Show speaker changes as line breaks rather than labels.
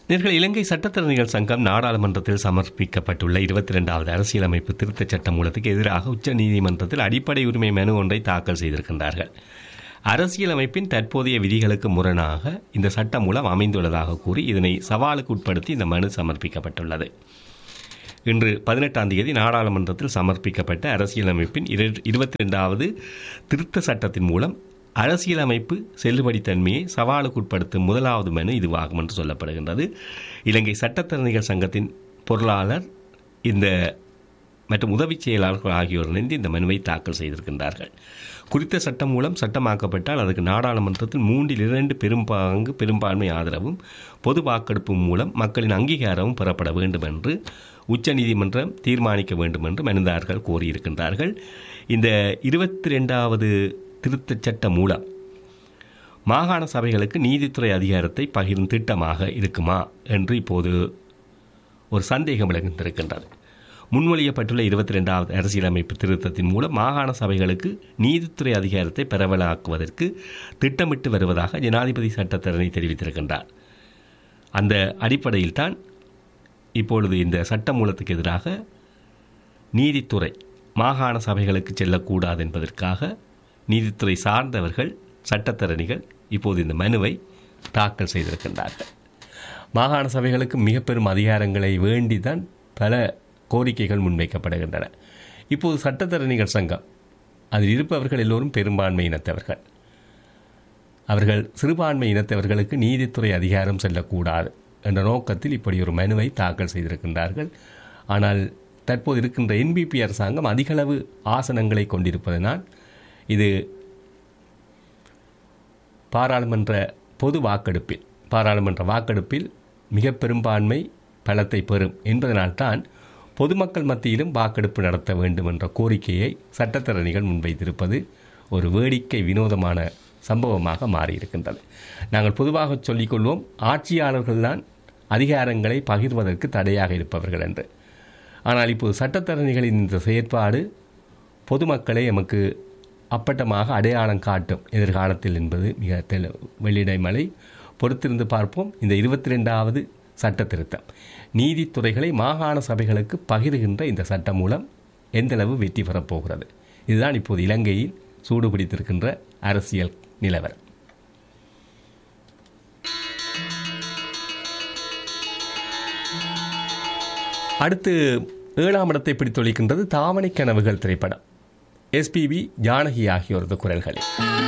நேர்கள் இலங்கை சட்டத்தரணிகள் சங்கம் நாடாளுமன்றத்தில் சமர்ப்பிக்கப்பட்டுள்ள இருபத்தி ரெண்டாவது அரசியலமைப்பு திருத்தச் சட்ட மூலத்துக்கு எதிராக உச்ச நீதிமன்றத்தில் அடிப்படை உரிமை மனு ஒன்றை தாக்கல் செய்திருக்கின்றார்கள் அரசியலமைப்பின் தற்போதைய விதிகளுக்கு முரணாக இந்த சட்ட மூலம் அமைந்துள்ளதாக கூறி இதனை சவாலுக்கு உட்படுத்தி இந்த மனு சமர்ப்பிக்கப்பட்டுள்ளது இன்று பதினெட்டாம் தேதி நாடாளுமன்றத்தில் சமர்ப்பிக்கப்பட்ட அரசியலமைப்பின் இருபத்தி ரெண்டாவது திருத்த சட்டத்தின் மூலம் அரசியலமைப்பு செல்லுபடித்தன்மையை சவாலுக்குட்படுத்தும் முதலாவது மனு இதுவாகும் என்று சொல்லப்படுகின்றது இலங்கை சட்டத்தரணிகள் சங்கத்தின் பொருளாளர் இந்த மற்றும் உதவிச் செயலாளர்கள் ஆகியோர் இணைந்து இந்த மனுவை தாக்கல் செய்திருக்கின்றார்கள் குறித்த சட்டம் மூலம் சட்டமாக்கப்பட்டால் அதுக்கு நாடாளுமன்றத்தில் மூன்றில் இரண்டு பெரும்பாங்கு பெரும்பான்மை ஆதரவும் பொது வாக்கெடுப்பு மூலம் மக்களின் அங்கீகாரமும் பெறப்பட வேண்டும் என்று உச்சநீதிமன்றம் தீர்மானிக்க வேண்டும் என்று மனுதாரர்கள் கோரியிருக்கின்றார்கள் இந்த இருபத்தி ரெண்டாவது திருத்தச் சட்டம் மூலம் மாகாண சபைகளுக்கு நீதித்துறை அதிகாரத்தை பகிரும் திட்டமாக இருக்குமா என்று இப்போது ஒரு சந்தேகம் விளங்கியிருக்கின்றது முன்மொழியப்பட்டுள்ள இருபத்தி ரெண்டாவது அரசியலமைப்பு திருத்தத்தின் மூலம் மாகாண சபைகளுக்கு நீதித்துறை அதிகாரத்தை பரவலாக்குவதற்கு திட்டமிட்டு வருவதாக ஜனாதிபதி சட்டத்தரணி தெரிவித்திருக்கின்றார் அந்த அடிப்படையில் தான் இப்பொழுது இந்த சட்ட மூலத்துக்கு எதிராக நீதித்துறை மாகாண சபைகளுக்கு செல்லக்கூடாது என்பதற்காக நீதித்துறை சார்ந்தவர்கள் சட்டத்தரணிகள் இப்போது இந்த மனுவை தாக்கல் செய்திருக்கின்றார்கள் மாகாண சபைகளுக்கு மிக பெரும் அதிகாரங்களை வேண்டிதான் பல கோரிக்கைகள் முன்வைக்கப்படுகின்றன இப்போது சட்டத்தரணிகள் சங்கம் அதில் இருப்பவர்கள் எல்லோரும் பெரும்பான்மை இனத்தவர்கள் அவர்கள் சிறுபான்மை இனத்தவர்களுக்கு நீதித்துறை அதிகாரம் செல்லக்கூடாது என்ற நோக்கத்தில் இப்படி ஒரு மனுவை தாக்கல் செய்திருக்கின்றார்கள் ஆனால் தற்போது இருக்கின்ற என்பிபி அரசாங்கம் அதிகளவு ஆசனங்களை கொண்டிருப்பதனால் இது பாராளுமன்ற பொது வாக்கெடுப்பில் பாராளுமன்ற வாக்கெடுப்பில் மிக பெரும்பான்மை பலத்தை பெறும் என்பதனால்தான் பொதுமக்கள் மத்தியிலும் வாக்கெடுப்பு நடத்த வேண்டும் என்ற கோரிக்கையை சட்டத்தரணிகள் முன்வைத்திருப்பது ஒரு வேடிக்கை வினோதமான சம்பவமாக மாறியிருக்கின்றது நாங்கள் பொதுவாக சொல்லிக்கொள்வோம் ஆட்சியாளர்கள்தான் அதிகாரங்களை பகிர்வதற்கு தடையாக இருப்பவர்கள் என்று ஆனால் இப்போது சட்டத்தரணிகளின் இந்த செயற்பாடு பொதுமக்களை எமக்கு அப்பட்டமாக அடையாளம் காட்டும் எதிர்காலத்தில் என்பது மிக தெளி வெளியிடைமலை பொறுத்திருந்து பார்ப்போம் இந்த இருபத்தி ரெண்டாவது சட்ட திருத்தம் நீதித்துறைகளை மாகாண சபைகளுக்கு பகிர்கின்ற இந்த சட்டம் மூலம் எந்தளவு வெற்றி பெறப்போகிறது இதுதான் இப்போது இலங்கையில் சூடுபிடித்திருக்கின்ற அரசியல் நிலவரம் அடுத்து ஏழாம் இடத்தை பிடித்தொழிக்கின்றது தாவணி கனவுகள் திரைப்படம் எஸ்பிபி ஜானகி ஆகியோரது குரல்களில்